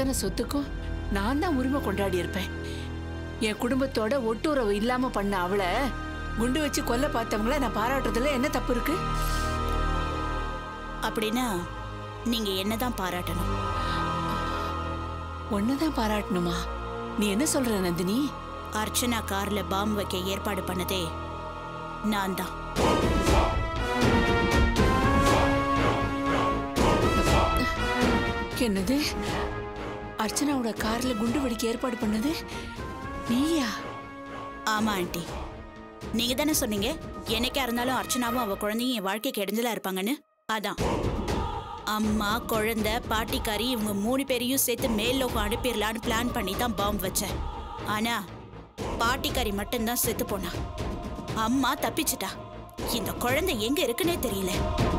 அத்தனை சொத்துக்கும் நான் தான் உரிமை கொண்டாடி இருப்பேன் என் குடும்பத்தோட ஒட்டுறவு இல்லாம பண்ண அவளை குண்டு வச்சு கொல்ல பார்த்தவங்கள நான் பாராட்டுறதுல என்ன தப்பு இருக்கு அப்படின்னா நீங்க என்னதான் பாராட்டணும் ஒன்னதான் பாராட்டணுமா நீ என்ன சொல்ற நந்தினி அர்ச்சனா கார்ல பாம்பு வைக்க ஏற்பாடு பண்ணதே நான் தான் என்னது அர்ச்சனாவோட கார்ல குண்டு வெடிக்க ஏற்பாடு பண்ணது நீயா ஆமா ஆண்டி நீங்க தானே சொன்னீங்க என்னைக்கா இருந்தாலும் அர்ச்சனாவும் அவ குழந்தையும் என் வாழ்க்கைக்கு இடைஞ்சலா இருப்பாங்கன்னு அதான் அம்மா குழந்தை பாட்டிக்காரி இவங்க மூணு பேரையும் சேர்த்து மேல் லோகம் அனுப்பிடலான்னு பிளான் பண்ணி தான் பாம்பு வச்சேன் ஆனா பாட்டிக்காரி மட்டும்தான் செத்து போனா அம்மா தப்பிச்சிட்டா இந்த குழந்தை எங்க இருக்குன்னே தெரியல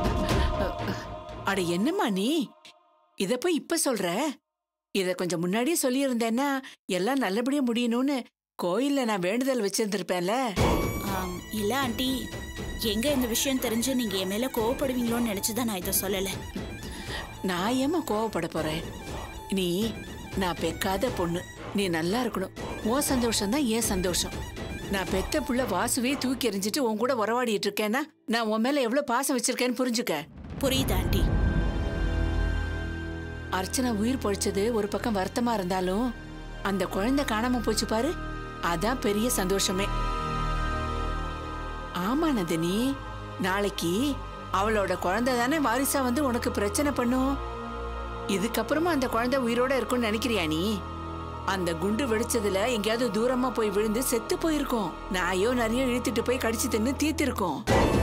அட என்னம்மா நீ இத போய் இப்ப சொல்ற இத கொஞ்சம் முன்னாடியே சொல்லியிருந்தேன்னா எல்லாம் நல்லபடியா முடியணும்னு கோயில்ல நான் வேண்டுதல் வச்சிருந்திருப்பேன்ல ஆம், இல்ல ஆண்டி எங்க இந்த விஷயம் தெரிஞ்சு நீங்க என் மேல கோவப்படுவீங்களோன்னு நினைச்சுதான் நான் இதை சொல்லல நான் ஏம்மா கோவப்பட போறேன் நீ நான் பெக்காத பொண்ணு நீ நல்லா இருக்கணும் உன் சந்தோஷம் தான் ஏன் சந்தோஷம் நான் பெத்த புள்ள வாசுவே தூக்கி எறிஞ்சிட்டு உன் கூட உறவாடிட்டு இருக்கேன்னா நான் உன் மேல எவ்வளவு பாசம் வச்சிருக்கேன்னு புரிஞ்சுக்க புரியுது ஆண்டி அர்ச்சனா உயிர் பொழைச்சது ஒரு பக்கம் வருத்தமா இருந்தாலும் அந்த குழந்தை காணாம போச்சு பாரு அதான் பெரிய சந்தோஷமே ஆமா நந்தினி நாளைக்கு அவளோட குழந்தை தானே வாரிசா வந்து உனக்கு பிரச்சனை பண்ணும் இதுக்கப்புறமா அந்த குழந்தை உயிரோட இருக்கும்னு நினைக்கிறியா நீ அந்த குண்டு வெடிச்சதுல எங்கேயாவது தூரமா போய் விழுந்து செத்து போயிருக்கும் நாயோ நிறைய இழுத்துட்டு போய் கடிச்சு தின்னு தீத்திருக்கும்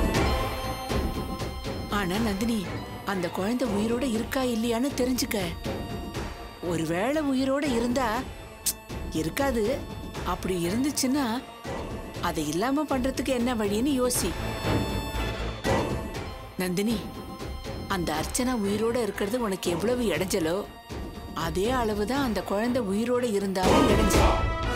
ஆனா நந்தினி அந்த குழந்தை உயிரோட இருக்கா இல்லையான்னு தெரிஞ்சுக்க ஒருவேளை உயிரோட இருந்தா இருக்காது அப்படி இருந்துச்சுன்னா அதை இல்லாம பண்றதுக்கு என்ன வழின்னு யோசி நந்தினி அந்த அர்ச்சனா உயிரோட இருக்கிறது உனக்கு எவ்வளவு இடைஞ்சலோ அதே அளவுதான் அந்த குழந்தை உயிரோட இருந்தாலும் இடைஞ்சல்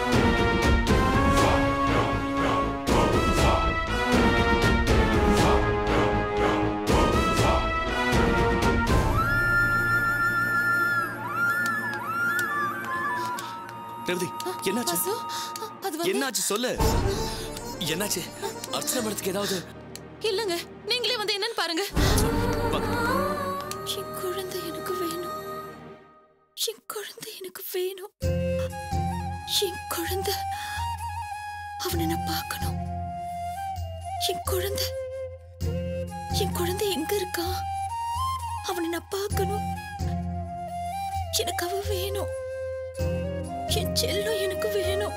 ரேவதி என்னாச்சு வாசு அது வந்து என்னாச்சு சொல்லு என்னாச்சு அர்ச்சனா மேடத்துக்கு ஏதாவது இல்லங்க நீங்களே வந்து என்னன்னு பாருங்க பா- என் குழந்தை எனக்கு வேணும் என் குழந்தை எனக்கு வேணும் என் குழந்தை அவனை நான் பார்க்கணும் என் குழந்தை என் குழந்தை எங்க இருக்கான் அவனை நான் பார்க்கணும் எனக்கு அவ வேணும் என் செல்லம் எனக்கு வேணும்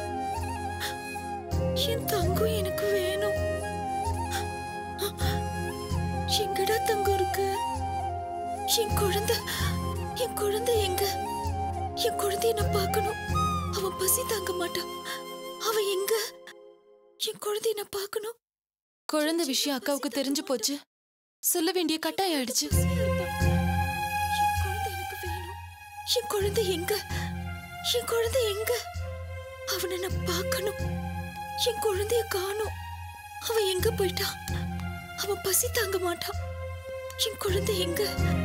என் தங்கம் எனக்கு வேணும் எங்கடா தங்கம் இருக்கு என் குழந்தை என் குழந்தை எங்க என் குழந்தைய நான் பார்க்கணும் அவன் பசி தாங்க மாட்டான் அவன் எங்க என் குழந்தைய நான் பார்க்கணும் குழந்தை விஷயம் அக்காவுக்கு தெரிஞ்சு போச்சு சொல்ல வேண்டிய கட்டாயம் ஆயிடுச்சு பசியா இருப்பான். என் குழந்தை எனக்கு வேணும் என் குழந்தை எங்க என் குழந்தை எங்க அவனை நான் பார்க்கணும் என் குழந்தைய காணும் அவன் எங்க போயிட்டான் அவன் பசி தாங்க மாட்டான் என் குழந்தை எங்க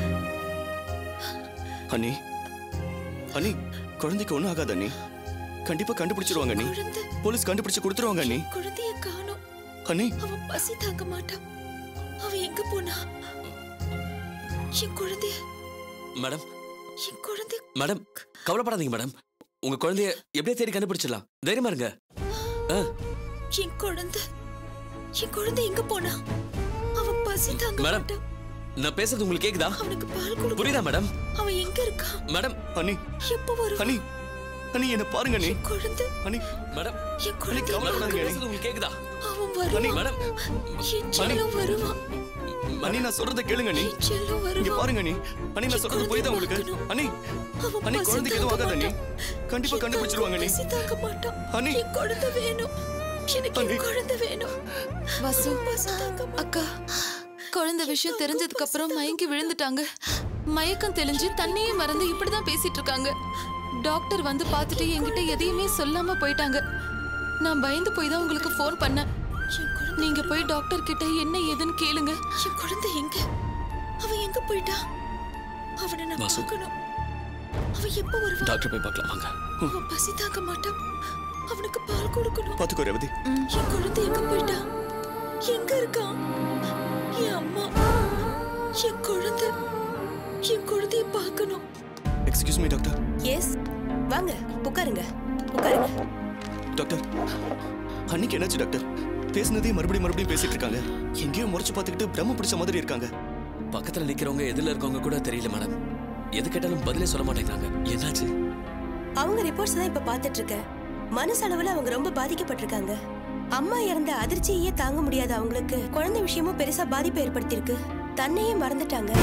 அண்ணி அண்ணி குழந்தைக்கு ஒண்ணும் ஆகாது அண்ணி கண்டிப்பா கண்டுபிடிச்சிருவாங்க அண்ணி குழந்தை போலீஸ் கண்டுபிடிச்சு கொடுத்துருவாங்க அண்ணி குழந்தைய காணும் அண்ணி அவன் பசி தாங்க மாட்டான் அவன் எங்க போனா என் குழந்தைய மேடம் என் குழந்தை மேடம் கவலைப்படாதீங்க மேடம் உங்க குழந்தைய எப்படியே தேடி கண்டுபிடிச்சிடலாம் தைரியமா இருங்க ஆ, என் குழந்தை என் குழந்தை எங்க போனா அவன் பசி தாங்க மேடம். மாட்டான் நான் பேசுறது உங்களுக்கு கேக்குதா அவனுக்கு பால் கொடு புரியுதா மேடம் அவன் எங்க இருக்கான் மேடம் அண்ணி எப்ப வருவான் அண்ணி அண்ணி என்ன பாருங்க அண்ணி என் குழந்தை அண்ணி மேடம் என் குழந்தை கவலைப்படாதீங்க எங்க? அண்ணி. பேசுறது உங்களுக்கு கேக்குதா அவன் அண்ணி வருவான் மேடம் என் செல்லம் வருவான் அண்ணி நான் சொல்றத கேளுங்க அண்ணி என் செல்லம் இங்க வருவான் பாருங்க அண்ணி அண்ணி நான் சொல்றது புரியுதா உங்களுக்கு அண்ணி அவன் அண்ணி பசி குழந்தைக்கு எதுவும் தாங்க ஆகாது அண்ணி மாட்டான். கண்டிப்பா என் கண்டுபிடிச்சிருவாங்க தங்கம் அண்ணி பசி தாங்க மாட்டான் அண்ணி. என் குழந்தை வேணும் எனக்கு அண்ணி. என் குழந்தை வேணும் வசு பசி தாங்க மாட்டான். அக்கா குழந்தை விஷயம் தெரிஞ்சதுக்கு அப்புறம் மயங்கி விழுந்துட்டாங்க மயக்கம் தெளிஞ்சு தண்ணியே மறந்து இப்படிதான் பேசிட்டு இருக்காங்க டாக்டர் வந்து பார்த்துட்டு என்கிட்ட எதையுமே சொல்லாம போயிட்டாங்க நான் பயந்து போய் தான் உங்களுக்கு ஃபோன் பண்ணேன் என் குழந்தை நீங்க போய் டாக்டர் கிட்ட என்ன ஏதுன்னு கேளுங்க என் குழந்தை எங்க அவன் எங்க போயிட்டான் அவனை நான் வாசு. பார்க்கணும் அவன் எப்ப வருவான் டாக்டர் போய் பார்க்கலாம் வாங்க அவன் பசி தாங்க மாட்டான் அவனுக்கு பால் கொடுக்கணும் பாத்துக்கோ ரேவதி என் குழந்தை எங்க போயிட்டா எங்க இருக்கான் என் அம்மா என் குழந்தை என் குழந்தைய பார்க்கணும் எக்ஸ்கியூஸ் மீ டாக்டர் எஸ் வாங்க உட்காருங்க உட்காருங்க டாக்டர் அன்னைக்கு என்னாச்சு டாக்டர் பேசுனதே மறுபடியும் மறுபடியும் பேசிட்டு இருக்காங்க எங்கேயோ முறைச்சு பார்த்துக்கிட்டு பிரம்ம பிடிச்ச மாதிரி இருக்காங்க பக்கத்துல நிக்கிறவங்க எதுல இருக்கவங்க கூட தெரியல மேடம் எது கேட்டாலும் பதிலே சொல்ல மாட்டேங்கிறாங்க என்னாச்சு அவங்க ரிப்போர்ட்ஸ் தான் இப்ப பார்த்துட்டு இருக்கேன் மனசளவுல அவங்க ரொம்ப பாதிக்கப்பட்டிருக்காங்க அம்மா இறந்த அதிர்ச்சியே தாங்க முடியாத அவங்களுக்கு குழந்தை விஷயமும் பெருசா பாதிப்பை ஏற்படுத்தியிருக்கு தன்னையே மறந்துட்டாங்க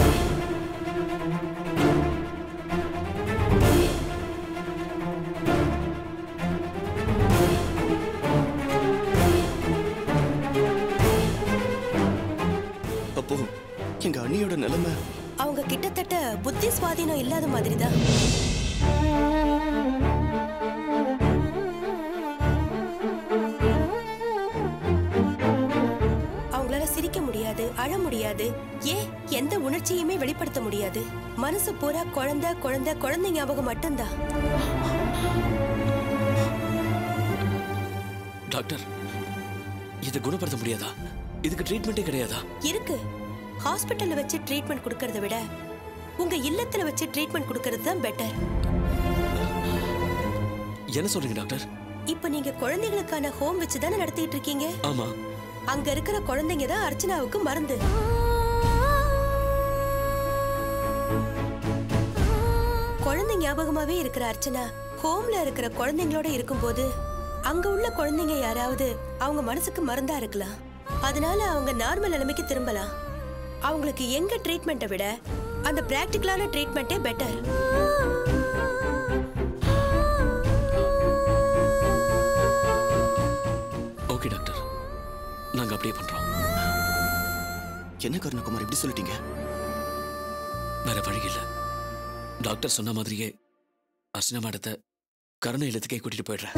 அப்போ எங்க அண்ணியோட நிலைமை அவங்க கிட்டத்தட்ட புத்தி சுவாதீனம் இல்லாத மாதிரி தான் அவங்களால சிரிக்க முடியாது அழ முடியாது ஏன் எந்த உணர்ச்சியுமே வெளிப்படுத்த முடியாது மனசு பூரா குழந்தை குழந்தை குழந்தை ஞாபகம் மட்டும்தான் டாக்டர் இதை குணப்படுத்த முடியாதா இதுக்கு ட்ரீட்மெண்ட்டே கிடையாதா இருக்கு ஹாஸ்பிட்டல்ல வச்சு ட்ரீட்மெண்ட் கொடுக்கறத விட உங்க இல்லத்துல வச்சு ட்ரீட்மெண்ட் கொடுக்கறது தான் பெட்டர் என்ன சொல்றீங்க டாக்டர் இப்ப நீங்க குழந்தைகளுக்கான ஹோம் வச்சு தானே நடத்திட்டு இருக்கீங்க ஆமா அங்க இருக்கிற குழந்தைங்க தான் அர்ச்சனாவுக்கு மருந்து குழந்தை ஞாபகமாவே இருக்கிற அர்ச்சனா ஹோம்ல இருக்கிற குழந்தைங்களோட இருக்கும்போது அங்க உள்ள குழந்தைங்க யாராவது அவங்க மனசுக்கு மருந்தா இருக்கலாம் அதனால அவங்க நார்மல் நிலைமைக்கு திரும்பலாம் அவங்களுக்கு எங்க ட்ரீட்மெண்ட்டை விட அந்த பிராக்டிக்கலான ட்ரீட்மெண்ட்டே பெட்டர் ஓகே டாக்டர் நாங்க அப்படியே பண்றோம் என்ன கருணகுமார் இப்படி சொல்லிட்டீங்க வேற வழி இல்ல டாக்டர் சொன்ன மாதிரியே அர்ச்சனா மேடத்தை கருணை இல்லத்துக்கே கூட்டிட்டு போயிடுறேன்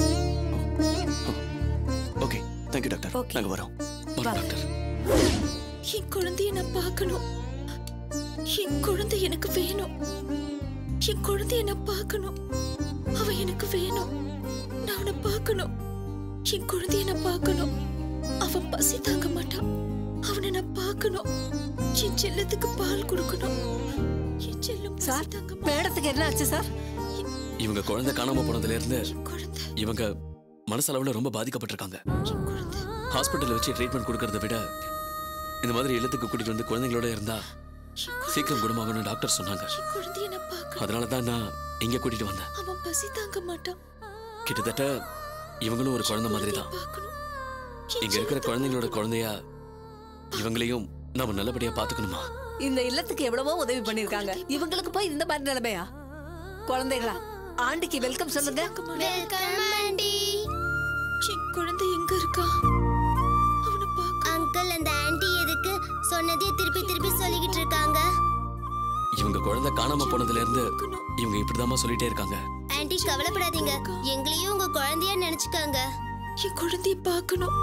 ஓகே தேங்க்யூ டாக்டர் Okay. நாங்க வரோம் வரோம் டாக்டர் என் குழந்தைய நான் பார்க்கணும் என் குழந்தை எனக்கு வேணும் என் குழந்தைய நான் பார்க்கணும் அவ எனக்கு வேணும் நான் அவனை பார்க்கணும் என் குழந்தைய நான் பார்க்கணும் அவன் பசி தாங்க மாட்டான் அவனை நான் பார்க்கணும் என் செல்லத்துக்கு பால் கொடுக்கணும் என் செல்லம் பசி சார் தாங்க மாட்டான். மேடத்துக்கு என்ன ஆச்சு சார் இவங்க குழந்தை காணாம போனதுல இருந்து என் குழந்தை இவங்க மனசளவுல ரொம்ப பாதிக்கப்பட்டிருக்காங்க என் குழந்தை ஹாஸ்பிட்டல்ல வச்சு ட்ரீட்மெண்ட் கொடுக்கறத விட இந்த மாதிரி இல்லத்துக்கு கூட்டிட்டு வந்து குழந்தைங்களோட இருந்தா சீக்கிரம் குணமாகணும்னு டாக்டர் சொன்னாங்க என் குழந்தைய நான் பார்க்கணும் அதனால தான் நான் இங்க கூட்டிட்டு வந்தேன் அவன் பசி தாங்க மாட்டான் கிட்டத்தட்ட இவங்களும் ஒரு குழந்தை மாதிரி தான் பார்க்கணும் இங்க இருக்கிற குழந்தைங்களோட குழந்தையா இவங்களையும் நாம நல்லபடியா பாத்துக்கணுமா இந்த இல்லத்துக்கு எவ்வளவோ உதவி பண்ணிருக்காங்க இவங்களுக்கு போய் இந்த மாதிரி நிலைமையா குழந்தைகளா ஆண்டிக்கு வெல்கம் சொல்லுங்க வெல்கம் ஆண்டி என் குழந்தை எங்க இருக்கா அவனை பார்க்க அங்கிள் அந்த ஆண்டி எதுக்கு சொன்னதே திருப்பி திருப்பி சொல்லிக்கிட்டு இருக்காங்க இவங்க குழந்தை காணாம போனதுல இருந்து பார்க்கணும் இவங்க இப்படிதாம்மா சொல்லிட்டே இருக்காங்க ஆண்டி கவலைப்படாதீங்க எங்களையும் உங்க குழந்தையா நினைச்சுக்கோங்க என் குழந்தைய பார்க்கணும்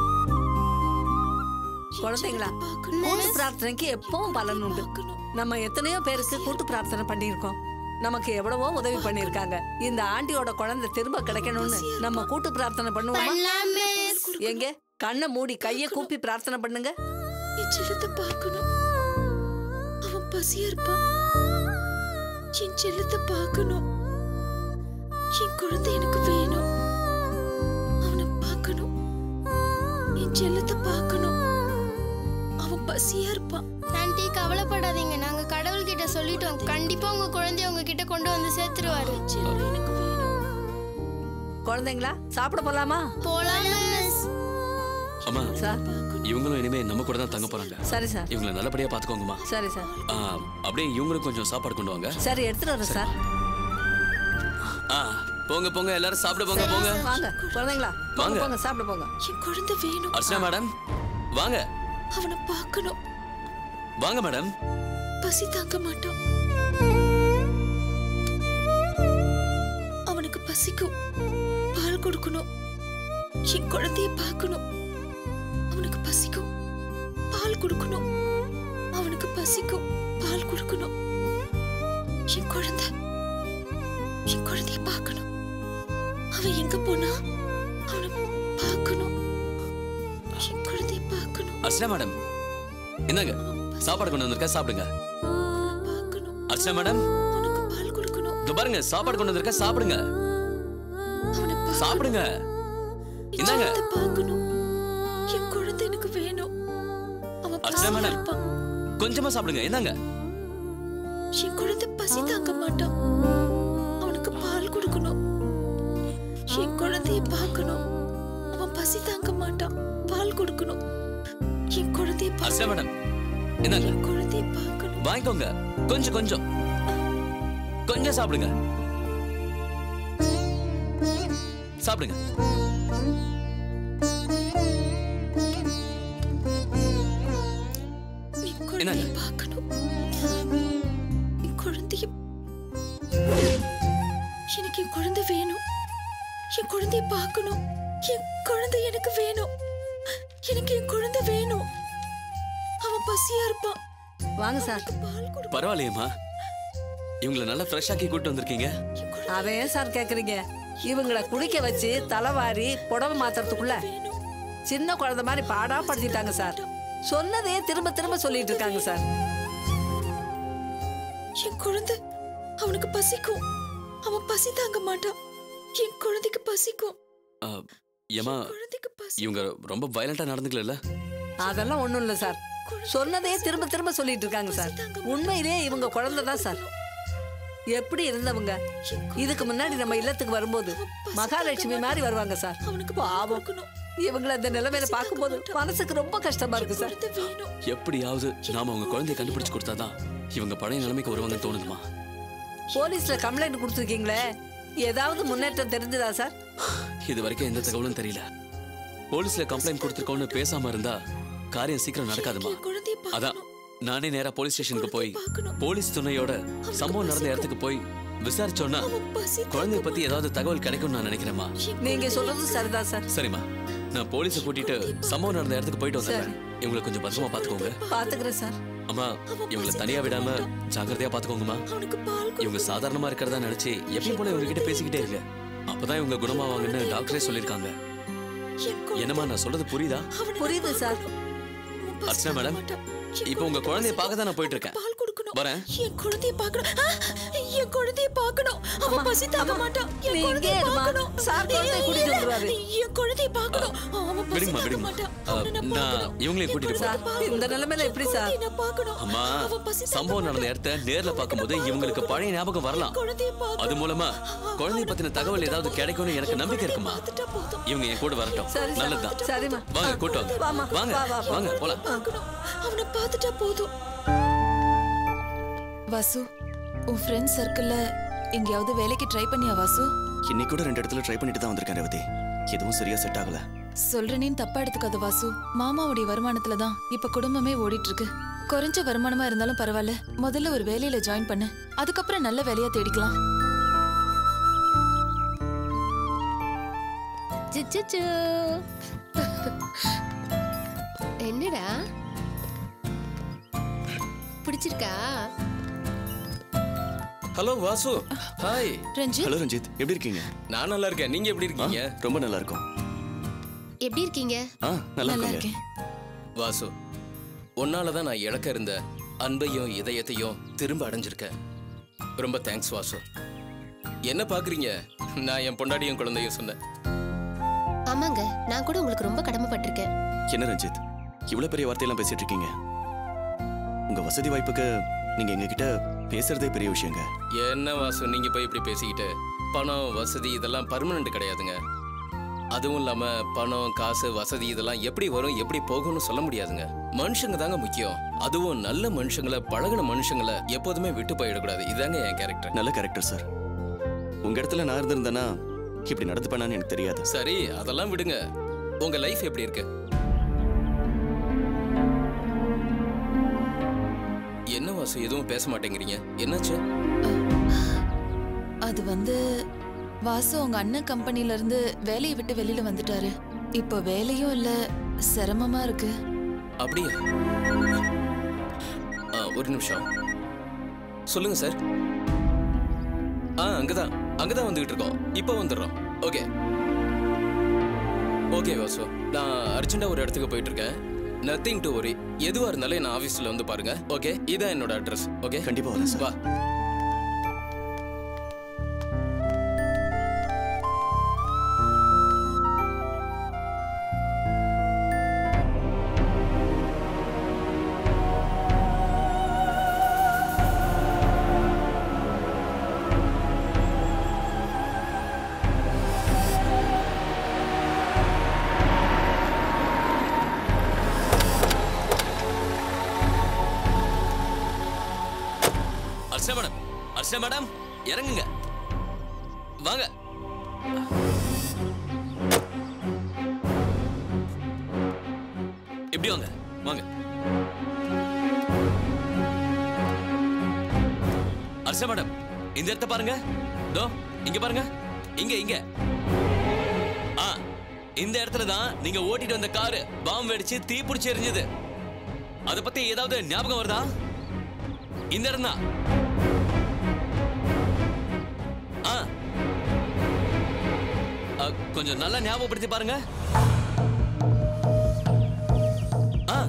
குழந்தைங்களா கூட்டு பிரார்த்தனைக்கு எப்பவும் பலன் உண்டு நம்ம எத்தனையோ பேருக்கு கூட்டு பிரார்த்தனை பண்ணியிருக்கோம் நமக்கு எவ்வளவோ உதவி பண்ணிருக்காங்க இந்த ஆண்டியோட குழந்தை திரும்ப கிடைக்கணும்னு நம்ம கூட்டு பிரார்த்தனை பண்ணுவோமா எங்க கண்ணை மூடி கைய கூப்பி பிரார்த்தனை பண்ணுங்க என் செல்லத்தை பார்க்கணும் அவன் பசியா இருப்பான் என் செல்லத்தை பார்க்கணும் என் குழந்தை எனக்கு வேணும் அவனை பார்க்கணும் என் செல்லத்தை பார்க்கணும் அவன் பசியா இருப்பான் ஆண்டி கவலைப்படாதீங்க நாங்க கடவுள்கிட்ட சொல்லிட்டோம் கண்டிப்பா உங்க குழந்தைய உங்ககிட்ட கொண்டு வந்து சேர்த்துருவாரு என் செல்லம் எனக்கு வேணும் குழந்தைங்களா சாப்பிட போலாமா போலாம் மிஸ் அம்மா சார் இவங்களும் இனிமே நம்ம கூட தான் தங்க போறாங்க சரி சார் இவங்களை நல்லபடியா பாத்துக்கோங்கம்மா சரி சார் ஆ, அப்படியே இவங்களும் கொஞ்சம் சாப்பாடு கொண்டு வாங்க சரி எடுத்துட்டு வரேன் சார் ஆ போங்க போங்க எல்லாரும் சாப்பிட போங்க போங்க வாங்க குழந்தைங்களா போங்க வாங்க. போங்க சாப்பிட போங்க என் குழந்தை வேணும் அர்ச்சனா மேடம் வாங்க அவனை பார்க்கணும் வாங்க மேடம் பசி தாங்க மாட்டான் அவனுக்கு பசிக்கும் பால் கொடுக்கணும் என் குழந்தைய பார்க்கணும் அவனுக்கு பசிக்கும் பால் கொடுக்கணும் அவனுக்கு பசிக்கும் பால் கொடுக்கணும் என் குழந்தை என் குழந்தைய பார்க்கணும் அவன் எங்க போனா அவனை பார்க்கணும் என் குழந்தைய பார்க்கணும் அர்ச்சனா மேடம் என்னங்க சாப்பாடு கொண்டு வந்திருக்கேன் சாப்பிடுங்க பார்க்கணும் அர்ச்சனா மேடம் அவனுக்கு பால் கொடுக்கணும் இங்க பாருங்க சாப்பாடு கொண்டு வந்திருக்கேன் சாப்பிடுங்க அவனை பார்க்கணும். சாப்பிடுங்க என் இந்தாங்க. குழந்தை பார்க்கணும் என் குழந்தை எனக்கு வேணும் அவன் அர்ச்சனா பசியா மேடம். இருப்பான் கொஞ்சமா சாப்பிடுங்க என்னங்க என் குழந்தை பசி தாங்க மாட்டான் அவனுக்கு பால் கொடுக்கணும் என் குழந்தைய பார்க்கணும் அவன் பசி தாங்க மாட்டான் பால் கொடுக்கணும் என் குழந்தைய அர்ச்சனா பார்க்கணும் மேடம் என்னங்க என் குழந்தைய பார்க்கணும் வாங்கிக்கோங்க கொஞ்சம் கொஞ்சம் கொஞ்சம் சாப்பிடுங்க சாப்பிடுங்க என் குழந்தைய என்னங்க? பார்க்கணும் என் குழந்தைய எனக்கு என் குழந்தை வேணும் என் குழந்தைய பார்க்கணும் என் குழந்தை எனக்கு வேணும் எனக்கு என் குழந்தை வேணும் அவன் பசியா இருப்பான் வாங்க சார் அவனுக்கு பால் கொடு பரவாயில்லையேம்மா இவங்களை நல்லா ஃப்ரெஷ் ஆக்கி கூட்டு வந்திருக்கீங்க என் குழந்தை அதை ஏன் சார் கேக்குறீங்க இவங்கள குடிக்க வச்சு தலைவாரி புடவை மாத்துறதுக்குள்ள வேணும் சின்ன குழந்தை மாதிரி பாடா படுத்திட்டாங்க சார் சொன்னதையே திரும்ப திரும்ப சொல்லிட்டு இருக்காங்க சார் என் குழந்தை அவனுக்கு பசிக்கும் அவன் பசி தாங்க மாட்டான் என் குழந்தைக்கு பசிக்கும் ஆ, ஏம்மா குழந்தைக்கு பசி இவங்க ரொம்ப வயலண்டா நடந்துக்கல அதெல்லாம் ஒண்ணும் இல்ல சார் சொன்னதையே திரும்ப திரும்ப சொல்லிட்டு இருக்காங்க சார் உண்மையிலேயே இவங்க குழந்தை தான் சார் எப்படி இருந்தவங்க இதுக்கு முன்னாடி நம்ம இல்லத்துக்கு வரும்போது மகாலட்சுமி மாதிரி வருவாங்க சார் அவனுக்கு பாவம் கொடுக்கணும் இவங்கள இந்த நிலைமையில பார்க்கும்போது மனசுக்கு ரொம்ப கஷ்டமா இருக்கு சார் குழந்தை வேணும் எப்படியாவது நாம அவங்க குழந்தைய கண்டுபிடிச்சு கொடுத்தாதான் இவங்க பழைய நிலைமைக்கு வருவாங்கன்னு தோணுதுமா போலீஸ்ல கம்ப்ளைண்ட் கொடுத்துருக்கீங்களே ஏதாவது முன்னேற்றம் தெரிஞ்சதா சார் இது வரைக்கும் எந்த தகவலும் தெரியல போலீஸ்ல கம்ப்ளைண்ட் கொடுத்துருக்கோம்னு பேசாம இருந்தா காரியம் சீக்கிரம் நடக்காதுமா என் குழந்தைய அதான் பார்க்கணும் நானே நேரா போலீஸ் ஸ்டேஷனுக்கு போய் பார்க்கணும். போலீஸ் துணையோட சம்பவம் நடந்த இடத்துக்கு போய் விசாரிச்சோன்னா அவன் பசி குழந்தைய பத்தி ஏதாவது தகவல் கிடைக்கும்னு நான் நினைக்கிறேன்மா நீங்க சொல்றது சரிதான் சார் சரிம்மா நான் போலீஸை கூட்டிட்டு சம்பவம் நடந்த இடத்துக்கு போயிட்டு வந்துடுறேன் இவங்களை கொஞ்சம் பத்திரமா பாத்துக்கோங்க பாத்துக்கிறேன் சார் அம்மா இவங்களை தனியா விடாம ஜாக்கிரதையா பாத்துக்கோங்கம்மா அவனுக்கு பால் இவங்க சாதாரணமா இருக்கிறதா நினைச்சு எப்பயும் போல இவங்க கிட்ட பேசிக்கிட்டே இருங்க அப்பதான் இவங்க குணமாவாங்கன்னு டாக்டரே சொல்லியிருக்காங்க என் குழந்தை என்னம்மா நான் சொல்றது புரியுதா அவனை புரியுது சார் அவன் பசி அர்ச்சனா மேடம், தாங்க மாட்டான். என் இப்போ உங்க குழந்தை குழந்தைய பசி பார்க்க தான் நான் போயிட்டு இருக்கேன் பால் கொடுக்கணும் வரேன். என் குழந்தைய பார்க்கணும் ஆ, என் குழந்தைய பார்க்கணும் அவன் பசி தாங்க மாட்டான் என் நீ குழந்தைய இங்கே இருமா. பார்க்கணும் சார் குழந்தைய கூட்டிட்டு வந்துருவாரு. என் குழந்தைய பார்க்கணும் அவன் பசி விடுங்கம்மா தாங்க விடுங்கம்மா மாட்டான் அஹ், அவனை நான் நான் பார்க்கணும். இவங்களே என் கூட்டிட்டு குழந்தைய சார், போறேன் இந்த நிலைமையில எப்படி என் சார்? குழந்தைய நான் பார்க்கணும். அம்மா அவன் பசி தாங்க சம்பவம் நடந்த மாட்டான். இடத்த நேர்ல பார்க்கும்போது இவங்களுக்கு பழைய ஞாபகம் வரலாம் குழந்தைய பார்க்கணும். அது மூலமா குழந்தைய பத்தின தகவல் ஏதாவது கிடைக்கும்னு எனக்கு நம்பிக்கை இருக்குமா பார்த்துட்டா போதும். இவங்க என் கூட வரட்டும் சரி சார். நல்லதுதான் சரிம்மா வாங்க கூட்டு வாம்மா. வாங்க வாங்க வா, வா, வா. வாங்க போலாம் பார்க்கணும். அவனை பார்த்துட்டா போதும் வாசு உன் ஃப்ரெண்ட்ஸ் சர்க்கிள்ல எங்கேயாவது வேலைக்கு ட்ரை பண்ணியா வாசு இன்னைக்கு கூட ரெண்டு இடத்துல ட்ரை பண்ணிட்டு தான் வந்திருக்கேன் ரேவதி எதுவும் சரியா செட் ஆகல சொல்றேனேன்னு தப்பா எடுத்துக்காத வாசு மாமாவுடைய வருமானத்துல தான் இப்ப குடும்பமே ஓடிட்டு இருக்கு குறைஞ்ச வருமானமா இருந்தாலும் பரவாயில்ல முதல்ல ஒரு வேலையில ஜாயின் பண்ணு அதுக்கப்புறம் நல்ல வேலையா தேடிக்கலாம் சிச்சுச்சு என்னடா பிடிச்சிருக்கா hello Vasu hi Ranjith hello Ranjith எப்படி இருக்கீங்க நான் நல்லா இருக்கேன் நீங்க எப்படி ஆ, இருக்கீங்க ரொம்ப நல்லா இருக்கும் எப்படி இருக்கீங்க ஆ நல்லா நல்லா இருக்கீங்க இருக்கேன் வாசு உன்னால தான் நான் இழக்க இருந்த அன்பையும் இதயத்தையும் திரும்ப அடைஞ்சிருக்கேன் ரொம்ப தேங்க்ஸ் வாசு என்ன பாக்குறீங்க நான் என் பொண்டாட்டியும் குழந்தையும் சொன்னேன் ஆமாங்க நான் கூட உங்களுக்கு ரொம்ப கடமைப்பட்டிருக்கேன் என்ன ரஞ்சித் இவ்வளவு பெரிய வார்த்தையெல்லாம் பேசிட்டு இருக்கீங்க உங்க வசதி வாய்ப்புக்கு நீங்க எங்ககிட்ட பேசுறதே பெரிய விஷயங்க என்ன வாசு நீங்க போய் இப்படி பேசிக்கிட்டு பணம் வசதி இதெல்லாம் பர்மனன்ட் கிடையாதுங்க அதுவும் இல்லாம பணம் காசு வசதி இதெல்லாம் எப்படி வரும் எப்படி போகும்னு சொல்ல முடியாதுங்க மனுஷங்க தாங்க முக்கியம் அதுவும் நல்ல மனுஷங்களை பழகுன மனுஷங்களை எப்போதுமே விட்டு போயிடக்கூடாது இதாங்க என் கேரக்டர் நல்ல கேரக்டர் சார் உங்க இடத்துல நான் இருந்திருந்தேன்னா இப்படி நடந்துப்பேனான்னு எனக்கு தெரியாது சரி அதெல்லாம் விடுங்க உங்க லைஃப் எப்படி இருக்கு என்ன வாசு எதுவும் பேச மாட்டேங்கிறீங்க என்னாச்சு அது வந்து வாசு உங்க அண்ணன் கம்பெனில இருந்து வேலையை விட்டு வெளியில வந்துட்டாரு இப்போ வேலையும் இல்ல சிரமமா இருக்கு அப்படியா ஆ, ஒரு நிமிஷம் சொல்லுங்க சார் ஆ அங்கதான் அங்கதான் வந்துகிட்டு இருக்கோம் இப்போ வந்துடுறோம் ஓகே ஓகே வாசு நான் அர்ஜென்ட்டா ஒரு இடத்துக்கு போயிட்டு இருக்கேன் நத்திங் டு ஒரி எதுவா இருந்தாலும் நான் ஆபீஸ்ல வந்து பாருங்க ஓகே இதான் என்னோட அட்ரஸ் ஓகே கண்டிப்பா வரேன் சார் வா அர்ச்சனா மேடம் அர்ச்சனா மேடம் இறங்குங்க வாங்க இப்படி வாங்க வாங்க அர்ச்சனா மேடம் இந்த இடத்த பாருங்க தோ இங்க பாருங்க இங்க இங்க ஆ இந்த இடத்துல தான் நீங்க ஓட்டிட்டு வந்த காரு பாம்பு வெடிச்சு தீ பிடிச்சி எரிஞ்சது அத பத்தி ஏதாவது ஞாபகம் வருதா இந்த இடம் தான் ஆ அ, கொஞ்சம் நல்லா ஞாபகப்படுத்தி பாருங்க ஆ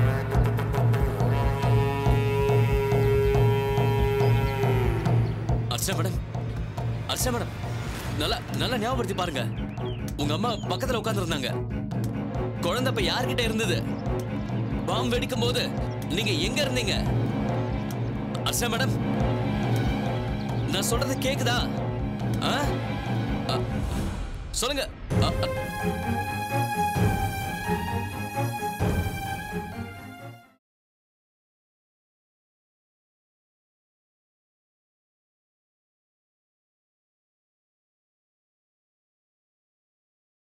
அர்ச்சனா மேடம் அர்ச்சனா மேடம் நல்லா நல்லா ஞாபகப்படுத்தி பாருங்க உங்க அம்மா பக்கத்துல உட்கார்ந்து இருந்தாங்க குழந்தை இப்ப யார்கிட்ட இருந்தது பாம்பு வெடிக்கும் போது நீங்க எங்க இருந்தீங்க அர்ச்சனா மேடம் நான் சொல்றது கேக்குதா ஆ? ஆ, சொல்லுங்க ஆ, ஆ.